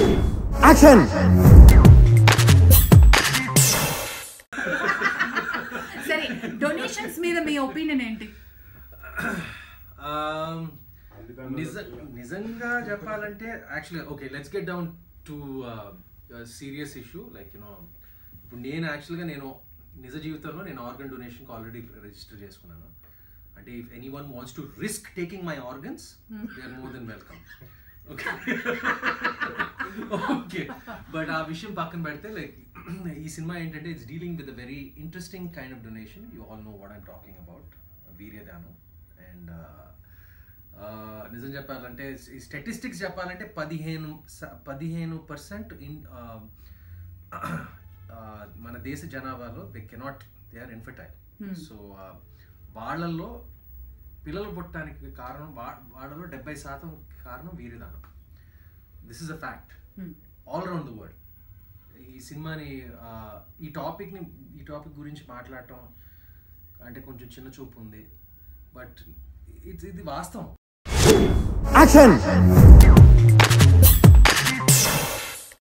action సరే donations మీద మీ opinion ఏంటి Um, నిజ నిజంగా చెప్పాలంటే actually okay let's get down to serious issue like you know ఇప్పుడు నేను యాక్చువల్గా నేను నిజ జీవితంలో నేను ఆర్గన్ డొనేషన్కి ఆల్రెడీ రిజిస్టర్ చేసుకున్నాను అంటే if any one wants to risk taking my organs they are more than welcome okay okay but ఆ విషయం పక్కన పెడితే లైక్ ఈ సినిమా ఏంటంటే it's dealing with a very interesting kind of donation you all know what I'm talking about వీర్యదానం and నిజం చెప్పాలంటే ఈ స్టాటిస్టిక్స్ చెప్పాలంటే పదిహేను స- పదిహేను పర్సెంట్ ఇన్ మన దేశ జనాభాలో they cannot they are infertile so వాళ్ళల్లో పిల్లలు పుట్టడానికి కారణం వా- వాళ్ళలో డెబ్బై శాతం కారణం వీరిదానం this is a fact all around the world ఈ సినిమాని ఆ, ఈ టాపిక్ని ఈ టాపిక్ గురించి మాట్లాడటం అంటే కొంచెం చిన్న చూపు ఉంది బట్ ఇది ఇది వాస్తవం యాక్షన్